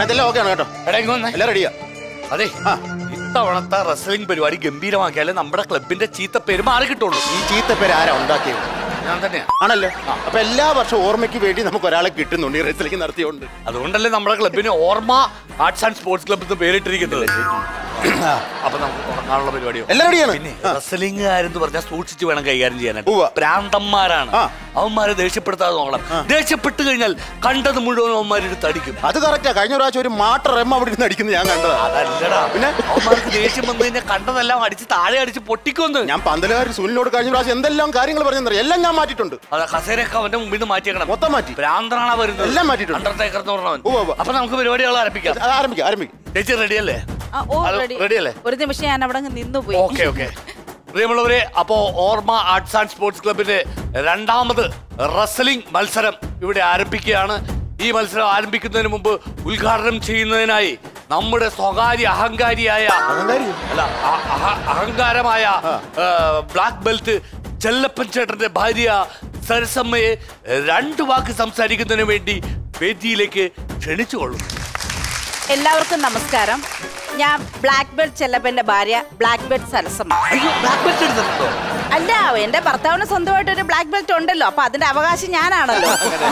അതെല്ലാം ഓക്കെയാണ് കേട്ടോ എടാ ഇങ്ങ് വന്നേ. എല്ലാം റെഡിയാ അതെ ആ. ഇത്തവണത്തെ റെസ്ലിംഗ് പരിപാടി ഗംഭീരമാക്കിയാലേ നമ്മുടെ ക്ലബിന്റെ ചീത്ത പേര് മാറി കിട്ടുള്ളൂ ഈ ചീത്ത പേര് ആരാ ഉണ്ടാക്കിയത് ഞാൻ തന്നെയാ ആണല്ലോ അപ്പൊ എല്ലാ വർഷവും ഓർമ്മയ്ക്ക് വേണ്ടി നമുക്ക് ഒരാളെ കിട്ടുന്നുണ്ട് ഈ റെസ്ലിംഗ് നടത്തിയോണ്ട് അതുകൊണ്ടല്ലേ നമ്മുടെ ക്ലബിന് ഓർമ്മ ആർട്സ് ആൻഡ് സ്പോർട്സ് ക്ലബ് എന്ന് പേരിട്ടിരിക്കുന്നത് അപ്പൊ നമുക്ക് തുടങ്ങാനുള്ള പരിപാടിയോ എല്ലാം റെഡിയാണ് പിന്നെ റെസ്ലിംഗുകാരെന്ന് പറഞ്ഞാൽ സൂക്ഷിച്ച് വേണം കൈകാര്യം ചെയ്യാനായിട്ട് ഉവ്വ. പ്രാന്തന്മാരാണ് ആ. അവന്മാരെ ദേഷ്യപ്പെടുത്താതെ നോക്കണം ദേഷ്യപ്പെട്ട് കഴിഞ്ഞാൽ കണ്ടത് മുഴുവൻ അവന്മാരെടുത്ത് അടിക്കും അത് കറക്റ്റാ കഴിഞ്ഞ പ്രാവശ്യം ഒരു മാട്ട റെമ്മ അവിടെ ഇരുന്ന് അടിക്കുന്നത് ഞാൻ കണ്ടതാ അതല്ലടാ പിന്നെ? അവന്മാർക്ക് ദേഷ്യം വന്നു കഴിഞ്ഞാൽ കണ്ടതെല്ലാം അടിച്ച് താഴെ അടിച്ച് പൊട്ടിക്കൊന്ന് ഞാൻ പന്തലുകാരി സുനിലിനോട് കഴിഞ്ഞ പ്രാവശ്യം എന്തെല്ലാം കാര്യങ്ങൾ പറഞ്ഞെന്നറിയാം എല്ലാം ഞാൻ മാറ്റിയിട്ടുണ്ട് അതാ കസേരയൊക്കെ അവന്റെ മുമ്പിൽ നിന്ന് മാറ്റിയേക്കണം മൊത്തം മാറ്റി ഭ്രാന്തനാണ് വരുന്നത് എല്ലാം മാറ്റിയിട്ടുണ്ട്. അണ്ടർടേക്കർ എന്ന് പറഞ്ഞവൻ ഉവ്വ് ഉവ്വ്. അപ്പൊ നമുക്ക് പരിപാടികൾ ആരംഭിക്കാം അത് ആരംഭിക്കാം ആരംഭിക്കാം ചേച്ചി റെഡിയല്ലേ ആ, ഓ അത് റെഡി ready അല്ലേ? ഒരു നിമിഷം ഞാൻ അവിടെ അങ്ങ് നിന്നുപോയി ഓക്കെ ഓക്കെ പ്രിയമുള്ളവരെ അപ്പോ ഓർമ്മ ആർട്സ് ആൻഡ് സ്പോർട്സ് ക്ലബിന്റെ രണ്ടാമത് റെസ്ലിംഗ് മത്സരം ഇവിടെ ആരംഭിക്കുകയാണ് ഈ മത്സരം ആരംഭിക്കുന്നതിന് മുമ്പ് ഉദ്ഘാടനം ചെയ്യുന്നതിനായി നമ്മുടെ സ്വകാര്യ അഹങ്കാരിയായ അഹങ്കാരിയോ? അല്ല അ- അഹ- അഹങ്കാരമായ ഏ, ബ്ലാക്ക് ബെൽറ്റ് ചെല്ലപ്പൻ ചേട്ടന്റെ ഭാര്യ സരസമ്മയെ രണ്ട് വാക്ക് സംസാരിക്കുന്നതിന് വേണ്ടി വേദിയിലേക്ക് ക്ഷണിച്ചുകൊള്ളുന്നു എല്ലാവർക്കും നമസ്കാരം ഞാൻ ബ്ലാക്ക് ബെൽറ്റ് ചെല്ലപ്പന്റെ ഭാര്യ ബ്ലാക്ക് ബെൽറ്റ് സരസമ്മ അയ്യോ ബ്ലാക്ക് ബെൽറ്റ് എടുത്തിട്ടുണ്ടോ അല്ല എന്റെ ഭർത്താവിന് സ്വന്തമായിട്ട് ഒരു ബ്ലാക്ക് ബെൽറ്റ് ഉണ്ടല്ലോ അപ്പൊ അതിന്റെ അവകാശം ഞാനാണല്ലോ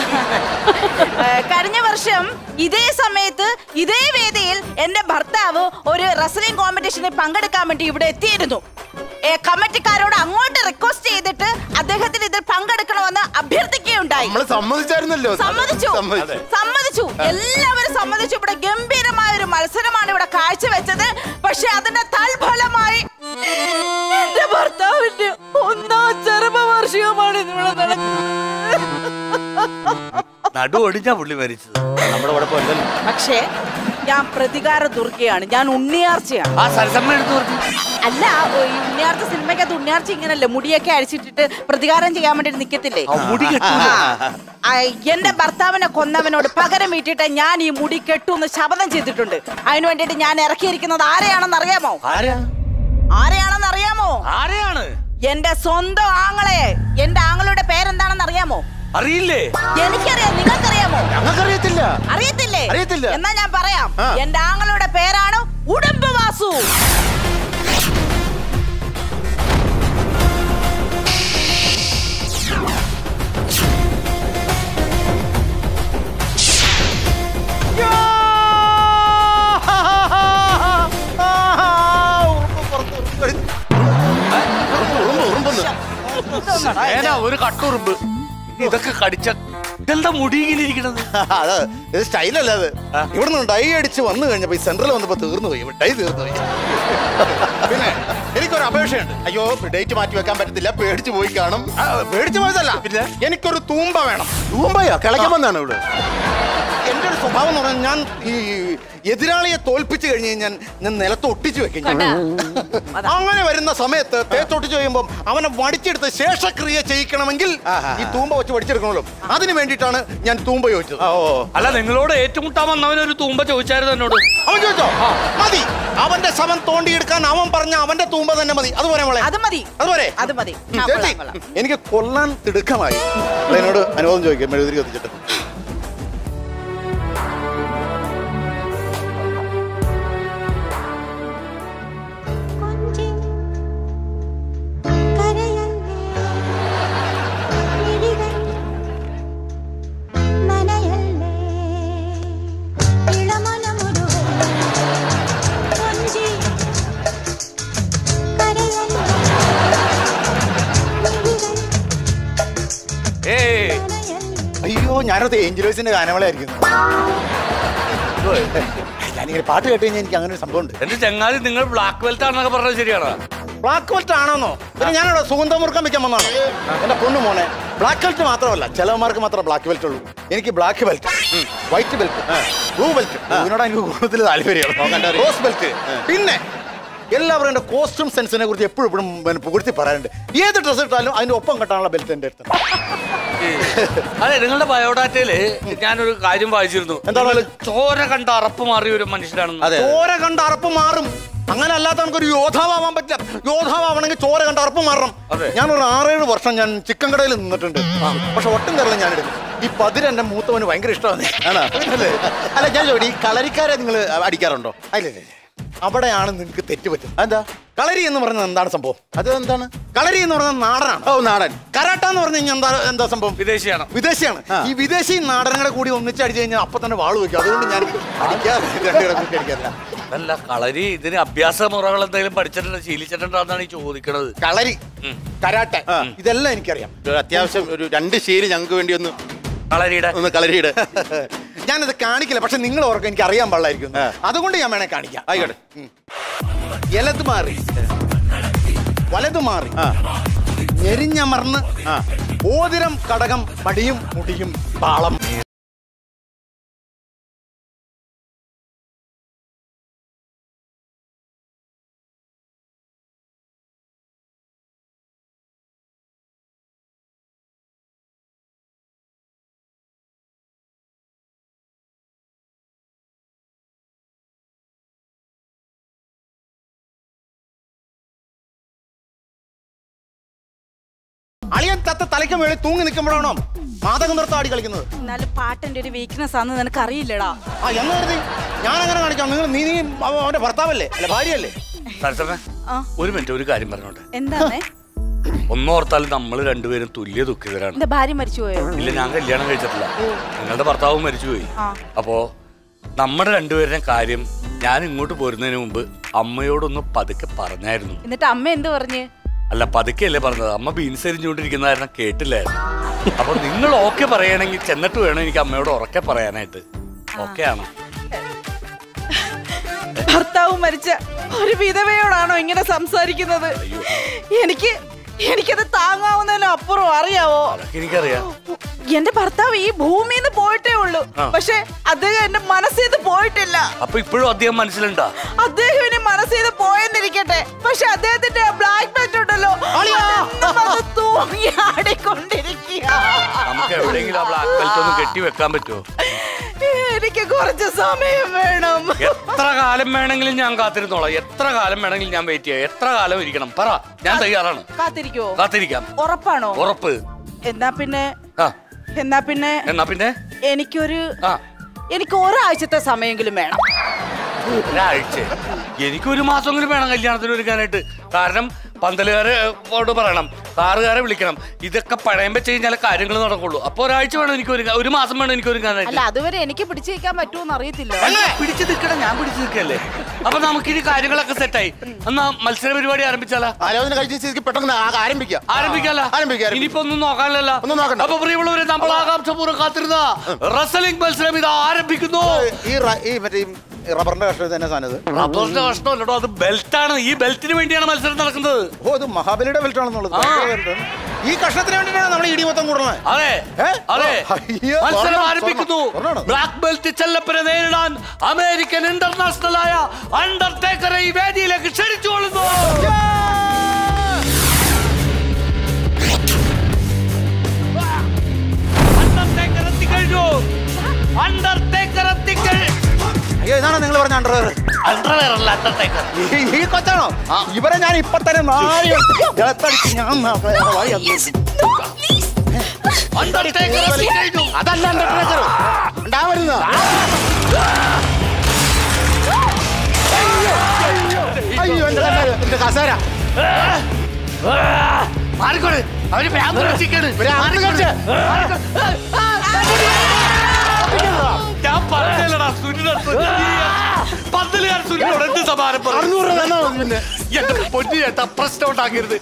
ഏ, കഴിഞ്ഞ വർഷം ഇതേ സമയത്ത് ഇതേ വേദിയിൽ എന്റെ ഭർത്താവ് ഒരു റെസ്ലിംഗ് കോമ്പറ്റീഷനിൽ പങ്കെടുക്കാൻ വേണ്ടി ഇവിടെ എത്തിയിരുന്നു ഏ, കമ്മിറ്റിക്കാരോട് അങ്ങോട്ട് റിക്വസ്റ്റ് ചെയ്തിട്ട് അദ്ദേഹത്തിന് ഇതിൽ പങ്കെടുക്കണമെന്ന് അഭ്യർത്ഥിക്കുകയുണ്ടായി നമ്മള് സമ്മതിച്ചായിരുന്നല്ലോ സമ്മതിച്ചു സമ്മതിച്ചു സമ്മതിച്ചു എല്ലാവരും സമ്മതിച്ചു ഇവിടെ ഗംഭീരമായ ഒരു മത്സരമാണ് ഇവിടെ കാഴ്ചവെച്ചത് പക്ഷെ അതിന്റെ തൽഫലമായി എന്റെ ഭർത്താവിന്റെ ഒന്നാം ചരമവാർഷികമാണ് ഇവിടെ നടക്കുന്നത് നടു ഒടിഞ്ഞാ പുള്ളി മരിച്ചത് നമ്മുടെ കുഴപ്പമില്ലല്ലോ പക്ഷേ ഞാൻ പ്രതികാര ദുർഗയാണ് ഞാൻ ഉണ്ണിയാർച്ചയാണ് ആ സരസമ്മ എടുത്തു പറഞ്ഞു അല്ല ഓ, ഈ ഉണ്ണിയാർച്ച സിനിമയ്ക്കകത്ത് ഉണ്ണിയാർച്ച ഇങ്ങനല്ലേ മുടിയൊക്കെ അഴിച്ചിട്ടിട്ട് പ്രതികാരം ചെയ്യാൻ വേണ്ടി നിൽക്കത്തില്ലേ ആ മുടി കെട്ടൂല ആ, എന്റെ ഭർത്താവിനെ കൊന്നവനോട് പകരം വീട്ടിട്ട് ഞാൻ ഈ മുടി കെട്ടൂന്ന് ശപഥം ചെയ്തിട്ടുണ്ട് അതിനു വേണ്ടിയിട്ട് ഞാൻ ഇറക്കിയിരിക്കുന്നത് ആരെയാണെന്ന് അറിയാമോ ആരാ ആരെയാണെന്ന് അറിയാമോ ആരെയാണ് എന്റെ സ്വന്തം ആങ്ങളെ എന്റെ ആങ്ങളുടെ പേരെന്താണെന്ന് അറിയാമോ അറിയില്ലേ എനിക്കറിയാം നിങ്ങൾക്കറിയാമോ ഞങ്ങൾക്കറിയത്തില്ല അറിയത്തില്ലേ അറിയത്തില്ല. എന്നാ ഞാൻ പറയാം ആ. എന്റെ ആങ്ങളുടെ പേരാണ് ഉടുമ്പ് വാസു ഏനാ ഒരു കട്ടുറുമ്പ് ഇതൊക്കെ കടിച്ച ഇതെന്താ മുടി ഇങ്ങനെ ഇരിക്കണത് അത് ഇത് സ്റ്റൈലല്ല അത് ഇവിടുന്ന് ഡൈ അടിച്ച് വന്നു കഴിഞ്ഞപ്പോ ഈ സെൻട്രൽ വന്നപ്പോ തീർന്നു പോയി ഡൈ തീർന്നു പോയി പിന്നെ എനിക്കൊരു അപേക്ഷയുണ്ട് അയ്യോ ഡേറ്റ് മാറ്റി വെക്കാൻ പറ്റത്തില്ല പേടിച്ചു പോയി കാണും ആ, പേടിച്ചു പോയതല്ല പിന്നെ എനിക്കൊരു തൂമ്പ വേണം തൂമ്പയോ കിളയ്ക്കാൻ വന്നാണ് ഇവിടെ എന്റെ ഒരു സ്വഭാവം എന്ന് പറഞ്ഞാൽ ഞാൻ ഈ എതിരാളിയെ തോൽപ്പിച്ചു കഴിഞ്ഞ് കഴിഞ്ഞാൽ ഞാൻ നിലത്ത് ഒട്ടിച്ചു വെക്കും ഞാൻ. അങ്ങനെ വരുന്ന സമയത്ത് തേച്ചൊട്ടിച്ച് കഴിയുമ്പോൾ അവനെ വടിച്ചെടുത്ത് ശേഷക്രിയ ചെയ്യിക്കണമെങ്കിൽ ഈ തൂമ്പ വെച്ച് വടിച്ചെടുക്കണമല്ലോ അതിന് വേണ്ടിയിട്ടാണ് ഞാൻ തൂമ്പ ചോദിച്ചത് അല്ല നിങ്ങളോട് ഏറ്റുമുട്ടാൻ വന്നവൻ ഒരു തൂമ്പ ചോദിച്ചായിരുന്നു എന്നോട് അവൻ ചോദിച്ചോ മതി അവന്റെ ശവം തോണ്ടിയെടുക്കാൻ അവൻ പറഞ്ഞ അവന്റെ തൂമ്പ തന്നെ മതി അതുപോലെ മോളെ അത് മതി അതുപോലെ അത് മതി ഉം, ആ, ചേച്ചി, കൊള്ളാം, കൊള്ളാം. എനിക്ക് കൊള്ളാൻ തിടുക്കമായി അപ്പോൾ എന്നോട് അനുവാദം ചോദിക്കാം മെഴുതിരി കത്തിച്ചിട്ട് കൊഞ്ചി കരയല്ലേ മിഴികൾ നനയല്ലേ ഇളമനമുരുകല്ലേ കൊഞ്ചി കരയല്ലേ മിഴികൾ ഏയ് നനയല്ലേ അയ്യോ ഞാനത് ഏഞ്ചലോസിന്റെ ഗാനമേളയായിരിക്കുന്നു ഞാനിങ്ങനെ പാട്ട് കേട്ട് കഴിഞ്ഞാൽ എനിക്ക് അങ്ങനെ ഒരു സംഭവം ഉണ്ട് എന്റെ ചങ്ങാതി നിങ്ങൾ ബ്ലാക്ക് ബെൽറ്റ് ആണെന്നൊക്കെ പറഞ്ഞത് ശരിയാണോ ബ്ലാക്ക് ബെൽറ്റ് ആണോന്നോ പിന്നെ ഞാനിവിടെ സുഗന്ധമുറുക്കം വെക്കാൻ വന്നാണ് എന്റെ പൊണ്ണു മോനെ ബ്ലാക്ക് ബെൽറ്റ് മാത്രമല്ല ചിലവന്മാർക്ക് മാത്രമേ ബ്ലാക്ക് ബെൽറ്റ് ഉള്ളൂ എനിക്ക് black belt white belt blue belt ഇതിനോട് എനിക്ക് കൂടുതൽ താല്പര്യമാണ് റോസ് ബെൽറ്റ് പിന്നെ എല്ലാവരും എന്റെ കോസ്റ്റ്യൂം സെൻസിനെ കുറിച്ച് എപ്പോഴും എപ്പോഴും പിന്നെ പുകഴ്ത്തി പറയാറുണ്ട് ഏത് ഡ്രസ്സ് ഇട്ടാലും അതിന്റെ ഒപ്പം കെട്ടാനുള്ള ബെൽറ്റ് എന്റെ അടുത്ത് അതെ നിങ്ങളുടെ ബയോഡാറ്റയില് ഞാനൊരു കാര്യം വായിച്ചിരുന്നു എന്താണ് അത്? ചോര കണ്ട അറപ്പ് മാറിയ ഒരു മനുഷ്യനാണെന്ന് ചോര കണ്ട അറപ്പ് മാറും അങ്ങനെ അല്ലാത്തവർക്ക് ഒരു യോദ്ധാവാൻ പറ്റില്ല യോദ്ധാവണമെങ്കിൽ ചോര കണ്ട അറപ്പ് മാറണം അതെ. ഞാൻ ഒരു ആറേഴ് വർഷം ഞാൻ ചിക്കൻ കടയിൽ നിന്നിട്ടുണ്ട് പക്ഷെ ഒട്ടും കറില്ല ഞാൻ എടുക്കും ഈ പതിര് എന്റെ മൂത്തവന് ഭയങ്കര ഇഷ്ടമാണ് അല്ല ഞാൻ ചോദി ഈ കളരിക്കാരെ നിങ്ങൾ അടിക്കാറുണ്ടോ അല്ലേ അവിടെയാണ് നിങ്ങൾക്ക് തെറ്റുപറ്റും എന്താ കളരി എന്ന് പറയുന്നത് എന്താണ് സംഭവം അത് എന്താണ് കളരി എന്ന് പറയുന്നത് നാടനാണ് ഓ നാടൻ കരാട്ട എന്ന് പറഞ്ഞു കഴിഞ്ഞാൽ എന്താ എന്താ സംഭവം വിദേശിയാണ് വിദേശിയാണ് ഈ വിദേശി നാടനങ്ങളെ കൂടി ഒന്നിച്ച് അടിച്ചു കഴിഞ്ഞാൽ അപ്പൊ തന്നെ വാള് വെക്കും അതുകൊണ്ട് ഞാൻ അടിക്കാറില്ല രണ്ടുപേരെ കൂട്ടി അടിക്കാറില്ല അല്ല കളരി ഇതിന് അഭ്യാസ മുറകൾ എന്തെങ്കിലും പഠിച്ചിട്ടുണ്ടോ ശീലിച്ചിട്ടുണ്ടോന്നാണ് ഈ ചോദിക്കണത് കളരി ഉം. കരാട്ട ഇതെല്ലാം എനിക്കറിയാം ഒരു അത്യാവശ്യം ഒരു രണ്ട് ശീലി ഞങ്ങൾക്ക് വേണ്ടി ഒന്ന് കളരിയുടെ ഒന്ന് കളരിയുടെ ഞാനത് കാണിക്കില്ല പക്ഷെ നിങ്ങൾ ഓർക്കും എനിക്ക് അറിയാൻ പാടില്ലായിരിക്കും അതുകൊണ്ട് ഞാൻ വേണേ കാണിക്കാം ആയിക്കോട്ടെ ഇലത് മാറി വലത് മാറി ഞെരിഞ്ഞമർന്ന് ഓതിരം കടകം മടിയും മുടിയും താളം അളിയൻ തത്ത തലയ്ക്ക് മേളിൽ തൂങ്ങി നിൽക്കുമ്പോഴാണോ മാതകം നിർത്ത ആടി കളിക്കുന്നത് എന്നാലും പാട്ടിന്റെ ഒരു വീക്ക്നെസ് ആണെന്ന് നിനക്ക് അറിയില്ലടാ ആ എന്ന് കരുതി ഞാൻ അങ്ങനെ കാണിക്കാം നിങ്ങൾ നീ നീ അവ- അവന്റെ ഭർത്താവല്ലേ അല്ല ഭാര്യയല്ലേ സരസമ്മേ, ആ ഒരു മിനിറ്റ് ഒരു കാര്യം പറഞ്ഞോട്ടെ എന്താന്നേ ഒന്നോർത്താൽ നമ്മൾ രണ്ടുപേരും തുല്യ ദുഃഖിതരാണ് എന്റെ ഭാര്യ മരിച്ചു പോയോ ഇല്ല ഞാൻ കല്യാണം കഴിച്ചിട്ടില്ല നിങ്ങളുടെ ഭർത്താവും മരിച്ചുപോയി ആ. അപ്പോ നമ്മുടെ രണ്ടുപേരുടെയും കാര്യം ഞാൻ ഇങ്ങോട്ട് പോരുന്നതിന് മുമ്പ് അമ്മയോടൊന്ന് പതുക്കെ പറഞ്ഞായിരുന്നു എന്നിട്ട് അമ്മ എന്ത് പറഞ്ഞ് അല്ല പതുക്കെ അല്ലേ പറഞ്ഞത് അമ്മ ബീൻസ് എരിഞ്ഞുകൊണ്ടിരിക്കുന്ന കാരണം കേട്ടില്ലായിരുന്നു അപ്പൊ നിങ്ങൾ ഓക്കെ പറയണമെങ്കിൽ ചെന്നിട്ട് വേണം എനിക്ക് അമ്മയോട് ഉറക്കെ പറയാനായിട്ട് ഓക്കെ ആണ് ഭർത്താവ് മരിച്ച ഒരു വിധവയോടാണോ ഇങ്ങനെ സംസാരിക്കുന്നത് എനിക്ക് എനിക്കത് താങ്ങാവുന്നതിനും അപ്പുറം അറിയാവോ അതൊക്കെ എനിക്കറിയാം എന്റെ ഭർത്താവ് ഈ ഭൂമിയിൽ നിന്ന് പോയിട്ടേ ഉള്ളൂ ആ. പക്ഷെ അദ്ദേഹം എന്റെ മനസ്സിൽ നിന്ന് പോയിട്ടില്ല അപ്പൊ ഇപ്പോഴും അദ്ദേഹം മനസ്സിലുണ്ടാ അദ്ദേഹം ഇനി മനസ്സിൽ നിന്ന് പോയെന്നിരിക്കട്ടെ പക്ഷെ അദ്ദേഹത്തിന്റെ ബ്ലാക്ക് ബെൽറ്റ് ഉണ്ടല്ലോ അതെന്നും അത് തൂങ്ങി ആടിക്കൊണ്ടിരിക്കുക നമുക്ക് എവിടെയെങ്കിലും ആ ബ്ലാക്ക് ബെൽറ്റ് ഒന്ന് കെട്ടി വെക്കാൻ പറ്റുമോ എനിക്ക് കുറച്ച് സമയം വേണം എത്ര കാലം വേണമെങ്കിലും ഞാൻ കാത്തിരുന്നോളാം എത്ര കാലം വേണമെങ്കിലും ഞാൻ വെയിറ്റ് ചെയ്യാം എത്ര കാലം ഇരിക്കണം പറ ഞാൻ തയ്യാറാണ് കാത്തിരിക്കോ കാത്തിരിക്കാം ഉറപ്പാണോ ഉറപ്പ് എന്നാ പിന്നെ ആ എന്നാ പിന്നെ എന്നാ പിന്നെ എനിക്കൊരു ആ എനിക്ക് ഒരാഴ്ചത്തെ സമയമെങ്കിലും വേണം ഒരാഴ്ച എനിക്കൊരു മാസമെങ്കിലും വേണം കല്യാണത്തിന് ഒരുക്കാനായിട്ട് കാരണം പന്തലുകാരോട് പറയണം കാറുകാരെ വിളിക്കണം ഇതൊക്കെ പഴയം വെച്ച് കഴിഞ്ഞാൽ കാര്യങ്ങൾ നടക്കുള്ളൂ അപ്പൊ ഒരാഴ്ച വേണം എനിക്ക് ഒരുങ്ങാൻ ഒരു മാസം വേണം എനിക്ക് ഒരുക്കാനായിട്ട് അല്ല അതുവരെ എനിക്ക് പിടിച്ചു നിൽക്കാൻ പറ്റുമോന്ന് അറിയത്തില്ല അല്ല, പിടിച്ച് നിൽക്കണം ഞാൻ പിടിച്ച് നിൽക്കല്ലേ അപ്പൊ നമുക്കിനി കാര്യങ്ങളൊക്കെ സെറ്റായി എന്നാ മത്സര പരിപാടി ആരംഭിച്ചാലാ ആലോചന കഴിച്ച സ്ഥിതിക്ക് പെട്ടെന്ന് ആ- ആരംഭിക്കാം ആരംഭിക്കാല ആരംഭിക്കാം ഇനിയിപ്പോ ഒന്നും നോക്കാനല്ല ഒന്നും നോക്കണ്ട. അപ്പൊ പ്രിയമുള്ളവരെ നമ്മൾ ആകാംക്ഷപൂർവ്വം കാത്തിരുന്ന റസലിംഗ് മത്സരം ഇത് ആരംഭിക്കുന്നു ഈ റ- ഈ മറ്റേ ഈ റബ്ബറിന്റെ കഷ്ണം തന്നെ സാധനം ഇത് റബ്ബറിന്റെ കഷ്ണമല്ലടോ അത് ബെൽറ്റാണ് ഈ ബെൽറ്റിന് വേണ്ടിയാണ് മത്സരം നടക്കുന്നത് ഓ ഇത് മഹാബലിയുടെ ബെൽറ്റ് ആണെന്നുള്ളത് ആ. ഭയങ്കര belt ആണ്. ഈ കഷ്ണത്തിന് വേണ്ടിയിട്ടാണ് നമ്മൾ ഇടി മൊത്തം കൂടുന്നത് അതെ ഏ? അതെ അയ്യോ, മത്സരം സ്വർണ്ണം, ആരംഭിക്കുന്നു സ്വർണ്ണം, സ്വർണ്ണം. ബ്ലാക്ക് ബെൽറ്റ് ചെല്ലപ്പനെ നേരിടാൻ അമേരിക്കൻ ഇന്റർനാഷണൽ ആയ അണ്ടർടേക്കറെ ഈ വേദിയിലേക്ക് ക്ഷണിച്ചുകൊള്ളുന്നു അണ്ടർടേക്കർ എത്തിക്കഴിഞ്ഞു അണ്ടർടേക്കർ എത്തിക്കഴിഞ്ഞു അയ്യോ ഇതാണ് നിങ്ങൾ പറഞ്ഞ അണ്ടർവെയർ അണ്ടർവെയർ അല്ല അണ്ടർടേക്കർ ഈ കൊച്ചാണോ ആ. ഇവരെ ഞാൻ ഇപ്പൊ തന്നെ നാല് ജലത്തടിച്ച് ഞാൻ നാളെ വഴി അങ്ങ് അണ്ടർടേക്കർ എത്തിക്കഴിഞ്ഞു അതല്ല അണ്ടർടേക്കർ ഉണ്ടാവരുന്ന അയ്യോ എന്റെ കസേര, എന്റെ കസേര മാറിക്കോട് അവര് ഭ്രാന്ത് പിടിച്ചിരിക്കാണ്. ഭ്രാന്ത് മാറിക്കോട്. പിടിച്ച്. ഞാൻ പറഞ്ഞല്ലടാ സുനില പന്തലുകാർ സുനിലോട് എന്ത് സമാനം പറഞ്ഞു അറുന്നൂറ് രൂപ തന്നാ മതി പിന്നെ എന്റെ പൊന്നി ഏട്ടാ പ്രശ്നം ഉണ്ടാക്കരുത്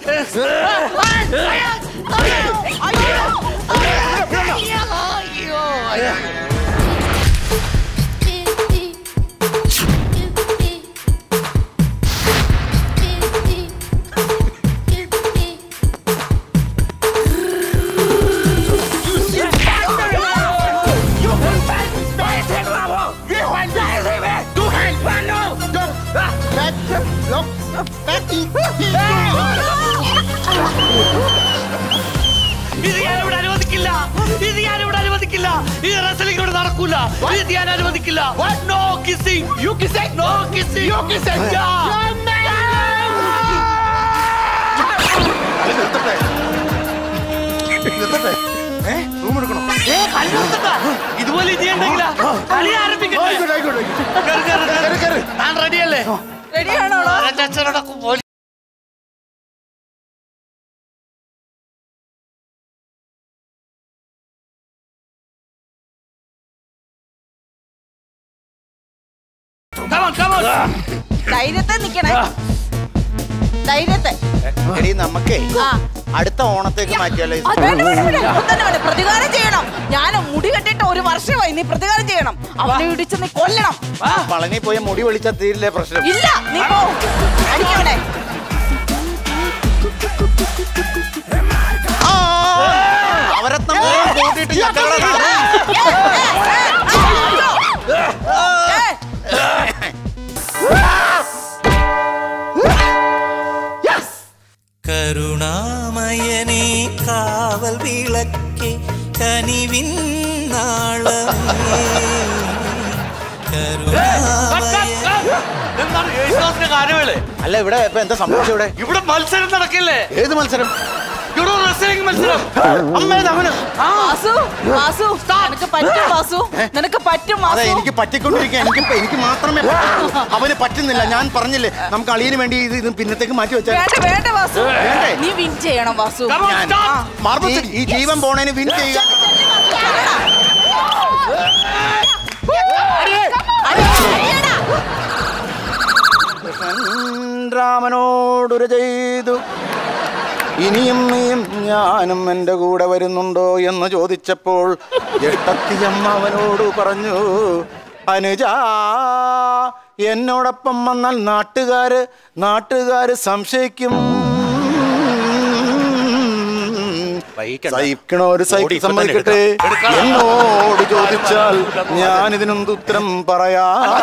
നടക്കൂല ഇത് ഞാൻ അനുവദിക്കില്ല no kissing you kissing no kissing you kissing നിർത്തട്ടെ നിർത്തട്ടെ ഏ റൂം എടുക്കണോ ഇതുപോലെ ഇത് ചെയ്യണ്ടെങ്കില കളി ആരംഭിക്കട്ടെ ആയിക്കോട്ടെ ആയിക്കോട്ടെ കേറ്, കേറ്, കേറ്. കയറി കയറി താൻ റെഡിയല്ലേ റെഡിയാണോ അച്ഛനോടൊക്കെ police Come on, come on. ധൈര്യത്തെ നിക്കണേ ധൈര്യത്തെ എടി നമുക്കേ ആ അടുത്ത ഓണത്തേക്ക് മാറ്റിയാലോ ഈ അത് വേണ്ട, വേണ്ട, വേണ്ട. ഇപ്പൊ തന്നെ വേണ്ട. പ്രതികാരം ചെയ്യണം ഞാൻ മുടി കെട്ടിട്ട് ഒരു വർഷമായി നീ പ്രതികാരം ചെയ്യണം അവനെ ഇടിച്ച് നീ കൊല്ലണം പളനി പോയ മുടി വിളിച്ചാൽ തീരില്ലേ പ്രശ്നം ഇല്ല നീ പോ അടിക്കവിടെ ആ, അവരത്നം മുഴുവൻ കൂട്ടിയിട്ട് ഞങ്ങളെ കരുണാമയനേ കാവൽ വിളക്കേ കനിവിൻ നാളമേ കരുണാമയ എന്താണ് യേശുദാസിന്റെ കാര്യങ്ങള് അല്ല ഇവിടെ ഇപ്പൊ എന്താ സംഭവിച്ചത് ഇവിടെ ഇവിടെ മത്സരം നടക്കില്ലേ ഏത് മത്സരം ഇവിടെ റെസ്ലിംഗ് മത്സരം അമ്മേ അവന് വാസു വാസു നിനക്ക് പറ്റും വാസു നിനക്ക് പറ്റും അതെ വാസു എനിക്ക് പറ്റിക്കൊണ്ടിരിക്കുക എനിക്ക് ഇപ്പൊ- എനിക്ക് മാത്രമേ പറ്റൂ. അവന് പറ്റുന്നില്ല ഞാൻ പറഞ്ഞില്ലേ നമുക്ക് അളിയന് വേണ്ടി ഇത് ഇത് പിന്നത്തേക്ക് മാറ്റി വെച്ചാൽ വേണ്ട വേണ്ട വാസു വേണ്ടേ? നീ വിൻ ചെയ്യണം വാസു Come on, ഞാൻ- stop. മാർബിൾ ഈ- ഈ ജീവൻ പോണേന് വിൻ ചെയ്യുക രാമനോടൊരു ചെയ്തു ഇനിയും നീയും ഞാനും എൻ്റെ കൂടെ വരുന്നുണ്ടോ എന്ന് ചോദിച്ചപ്പോൾ ജട്ടത്തിയമ്മ അവനോട് പറഞ്ഞു അനുജ എന്നോടൊപ്പം വന്നാൽ നാട്ടുകാര് നാട്ടുകാര് സംശയിക്കും സഹിക്കണോ ഒരു സൈക്കിൾ സമ്മതിക്കട്ടെ എന്നോട് ചോദിച്ചാൽ ഞാൻ ഇതിനൊന്നും ഉത്തരം പറയാ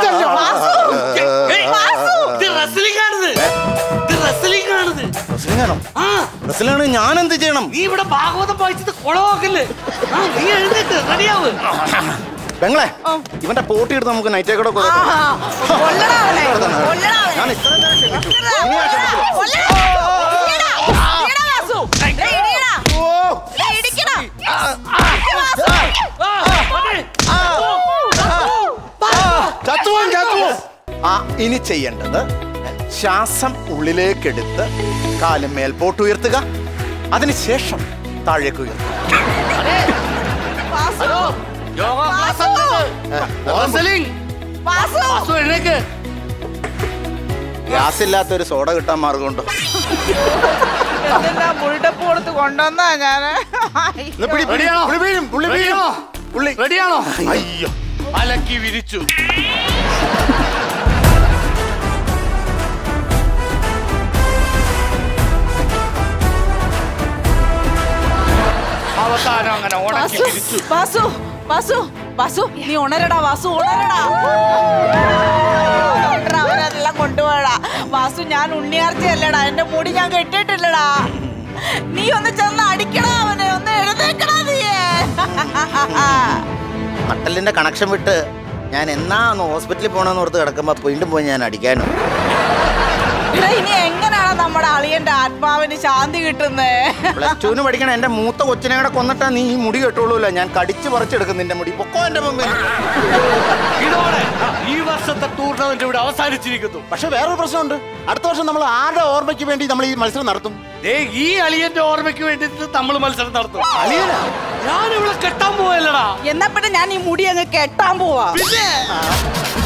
ഏയ്, ഇത് റെസ്ലിംഗ് ആണിത് ഇത് റെസ്ലിംഗ് ആണിത് റെസ്ലിംഗാണോ ആ റെസ്ലിംഗാണ് ഞാൻ എന്ത് ചെയ്യണം നീ ഇവിടെ ഭാഗവതം വായിച്ചത് കുളവാക്കല്ലേ ആ നീ എഴുന്നേറ്റ് റെഡിയാവ് പെങ്ങളെ ഇവന്റെ പോട്ടി എടുത്ത് നമുക്ക് നൈറ്റേ കൂടെ കൊടുക്കാം ആഹാ. കൊല്ലടാ അവനെ. കൊല്ലടാ അവനെ. ഞാൻ ഇത്രയും നേരം ക്ഷമിച്ചു. ഇനി ഞാൻ കൊല്ലടാ. ക്ഷമിക്കില്ല. കൊല്ലടാ. ഇടിയടാ. ഇടിയടാ വാസു. ദേ ഇടിയടാ. ഓ, ദേ ഇടിക്കടാ. ഇടിക്ക് വാസു. ചത്തുപോകും, ചത്തുപോകും. ആ ഇനി ചെയ്യേണ്ടത് ശ്വാസം ഉള്ളിലേക്കെടുത്ത് കാലും മേൽപോട്ട് ഉയർത്തുക അതിനുശേഷം താഴേക്ക് ഉയർത്തുക വാസു. Yoga class wrestling Vasu. വാസു എഴുന്നേക്ക് ഗ്യാസ് ഇല്ലാത്ത ഒരു സോഡ കിട്ടാൻ മാർഗമുണ്ടോ എന്തെല്ലാം മുഴുടപ്പ് കൊടുത്ത് കൊണ്ടുവന്നാ ഞാന് ഇത് പിടി, പിടി. റെഡിയാണോ പുള്ളി വീഴും, പുള്ളി വീഴും. റെഡിയാണോ പുള്ളി. റെഡിയാണോ അയ്യോ അലക്കി വിരിച്ചു അവസാനം അങ്ങനെ ഉണക്കി വാസു വിരിച്ചു വാസു വാസു വാസു നീ ഉണരടാ വാസു ഉണരടാ ഉണരടാ, അവരെല്ലാം കൊണ്ടുപോയടാ വാസു ഞാൻ ഉണ്ണിയാർച്ചയല്ലടാ എന്റെ മുടി ഞാൻ കെട്ടിയിട്ടില്ലടാ നീ ഒന്ന് ചെന്ന് അടിക്കടാ അവനെ ഒന്ന് എഴുന്നേക്കടാ നീയേ നട്ടലിന്റെ കണക്ഷൻ വിട്ട് ഞാൻ എന്നാ ഒന്ന് ഹോസ്പിറ്റലിൽ പോകണമെന്ന് ഓർത്ത് കിടക്കുമ്പോ വീണ്ടും പോയി ഞാൻ അടിക്കാനും ഇവിടെ ഇനി എങ്ങനെയാണ് നമ്മുടെ അളിയന്റെ ആത്മാവിന് ശാന്തി കിട്ടുന്നേ പ്ലസ് ടുവിന് പഠിക്കണ എന്റെ മൂത്ത കൊച്ചിനെ കൂടെ കൊന്നിട്ടാ നീ ഈ മുടി കെട്ടുള്ളൂല്ല ഞാൻ കടിച്ചു പറിച്ചെടുക്കും നിന്റെ മുടി പൊക്കോ എന്റെ മുമ്പിൽ ഇതോടെ ഈ വർഷത്തെ ടൂർണമെന്റ് ഇവിടെ അവസാനിച്ചിരിക്കുന്നു പക്ഷെ വേറൊരു പ്രശ്നമുണ്ട് അടുത്ത വർഷം നമ്മൾ ആരുടെ ഓർമ്മയ്ക്ക് വേണ്ടി നമ്മൾ ഈ മത്സരം നടത്തും ദേ ഈ അളിയന്റെ ഓർമ്മയ്ക്ക് വേണ്ടിട്ട് നമ്മൾ മത്സരം നടത്തും ഞാൻ ഇവിടെ കെട്ടാൻ പോയല്ലടാ എന്നാ പിന്നെ ഞാൻ ഈ മുടി അങ്ങ് കെട്ടാൻ പോവാ പിന്നെ